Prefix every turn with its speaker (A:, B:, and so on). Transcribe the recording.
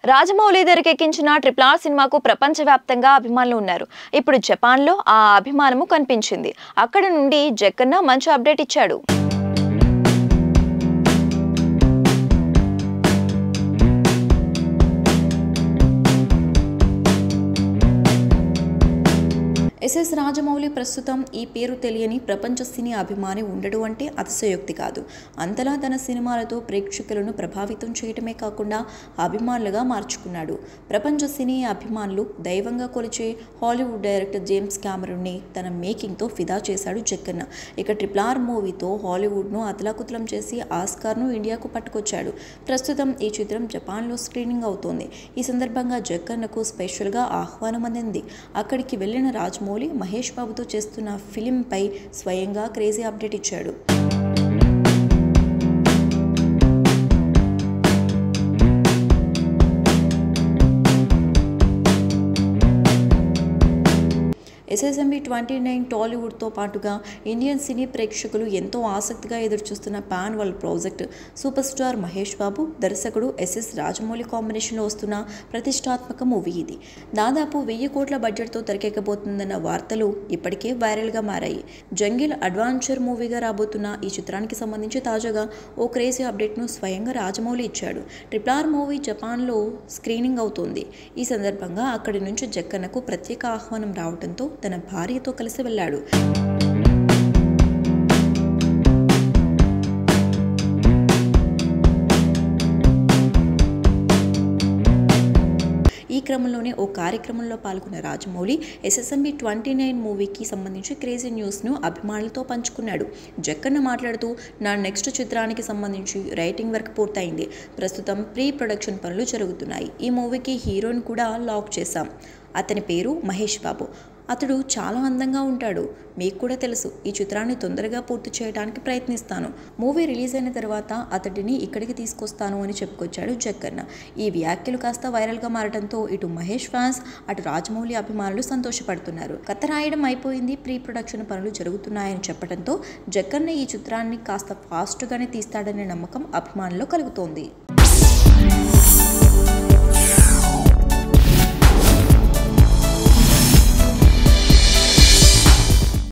A: రాజమౌళి తెరకెక్కించిన triple R సినిమాకు ప్రపంచవ్యాప్తంగా అభిమానులు ఉన్నారు ఇప్పుడు జపాన్లో ఆ అభిమానము కనిపించింది అక్కడ నుండి జక్కన్న మంచి అప్డేట్ ఇచ్చాడు
B: ఎస్ఎస్ రాజమౌళి ప్రస్తుతం ఈ పేరు తెలియని ప్రపంచ సినీ అభిమాని ఉండడు అంటే అతిశయోక్తి కాదు అంతలా తన సినిమాలతో ప్రేక్షకులను ప్రభావితం చేయటమే కాకుండా అభిమానులుగా మార్చుకున్నాడు ప్రపంచ సినీ అభిమానులు దైవంగా కొలిచే హాలీవుడ్ డైరెక్టర్ జేమ్స్ కెమెరూన్ని తన మేకింగ్తో ఫిదా చేశాడు జక్కన్న ఇక ట్రిపుల్ ఆర్ మూవీతో హాలీవుడ్ను అతలాకుతలం చేసి ఆస్కార్ను ఇండియాకు పట్టుకొచ్చాడు ప్రస్తుతం ఈ చిత్రం జపాన్లో స్క్రీనింగ్ అవుతోంది ఈ సందర్భంగా జక్కన్నకు స్పెషల్గా ఆహ్వానం అందింది అక్కడికి వెళ్లిన రాజమౌళి మహేష్ బాబుతో చేస్తున్న ఫిలింపై స్వయంగా క్రేజీ అప్డేట్ ఇచ్చాడు ఎస్ఎస్ఎంబి ట్వంటీ నైన్ టాలీవుడ్తో పాటుగా ఇండియన్ సినీ ప్రేక్షకులు ఎంతో ఆసక్తిగా ఎదురుచూస్తున్న pan world project super star Mahesh Babu దర్శకుడు ఎస్ఎస్ రాజమౌళి కాంబినేషన్లో వస్తున్న ప్రతిష్టాత్మక మూవీ ఇది దాదాపు వెయ్యి కోట్ల బడ్జెట్తో తెరకెక్కబోతుందన్న వార్తలు ఇప్పటికే వైరల్గా మారాయి జంగిల్ అడ్వాంచర్ మూవీగా రాబోతున్న ఈ చిత్రానికి సంబంధించి తాజాగా ఓ క్రేజీ అప్డేట్ను స్వయంగా రాజమౌళి ఇచ్చాడు ట్రిపుల్ ఆర్ మూవీ జపాన్లో స్క్రీనింగ్ అవుతోంది ఈ సందర్భంగా అక్కడి నుంచి జక్కన్నకు ప్రత్యేక ఆహ్వానం రావడంతో తన భార్యతో కలిసి వెళ్ళాడు ఈ క్రమంలోనే ఓ కార్యక్రమంలో పాల్గొన్న రాజమౌళి ఎస్ఎస్ఎంబి ట్వంటీ నైన్ మూవీకి సంబంధించి క్రేజీ న్యూస్ను అభిమానులతో పంచుకున్నాడు జక్కన్న మాట్లాడుతూ నా నెక్స్ట్ చిత్రానికి సంబంధించి రైటింగ్ వర్క్ పూర్తయింది ప్రస్తుతం ప్రీ ప్రొడక్షన్ పనులు జరుగుతున్నాయి ఈ మూవీకి హీరోని కూడా లాక్ చేశాం అతని పేరు మహేష్ బాబు అతడు చాలా అందంగా ఉంటాడు మీకు కూడా తెలుసు ఈ చిత్రాన్ని తొందరగా పూర్తి చేయడానికి ప్రయత్నిస్తాను మూవీ రిలీజ్ అయిన తర్వాత అతడిని ఇక్కడికి తీసుకొస్తాను అని చెప్పుకొచ్చాడు జక్కన్న ఈ వ్యాఖ్యలు కాస్త వైరల్గా మారడంతో ఇటు మహేష్ ఫ్యాన్స్ అటు రాజమౌళి అభిమానులు సంతోషపడుతున్నారు కథ రాయడం అయిపోయింది ప్రీ ప్రొడక్షన్ పనులు జరుగుతున్నాయని చెప్పడంతో జక్కన్న ఈ చిత్రాన్ని కాస్త ఫాస్ట్గానే తీస్తాడనే నమ్మకం అభిమానుల్లో కలుగుతోంది